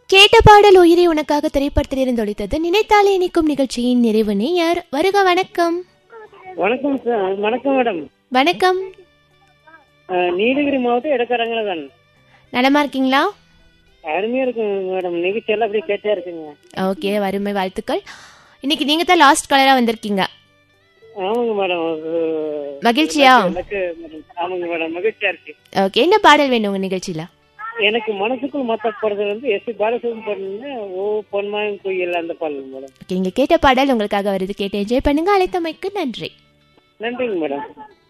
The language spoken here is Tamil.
கேட்ட பாடல் உயிரை உனக்காக திரைப்படத்தில் இருந்து ஒழித்தது நினைத்தாலே இணைக்கும் நிகழ்ச்சியின் நிறைவு நேயர் வருக வணக்கம் வணக்கம் சார் வணக்கம் மேடம் வணக்கம் அஹ், நீலகிரி மாவட்டம் இடக்கரங்கள தான் நலமா இருக்கீங்களா அருமையா இருக்குங்க மேடம் நிகழ்ச்சி எல்லாம் அப்படியே கேட்டே இருக்குங்க ஓகே வறுமை வாழ்த்துக்கள் இன்னைக்கு நீங்க தான் லாஸ்ட் கலரா வந்திருக்கீங்க ஆமாங்க மேடம் மகிழ்ச்சியா எனக்கு மேடம் ஆமாங்க மேடம் மகிழ்ச்சியா இருக்கு ஓகே என்ன பாடல் வேணும் உங்க நிகழ்ச்சியில எனக்கு மனசுக்குள் மத்த படுறது வந்து எஸ் பி பாலசுப்ரமணியம் பண்ண ஓ பொன்மாயன் குயில் அந்த பாடல் மேடம் ஓகே நீங்க கேட்ட பாடல் உங்களுக்காக வருது கேட்டு என்ஜாய் பண்ணுங்க அழைத்தமைக்கு நன்றி நன்றிங்க மேடம்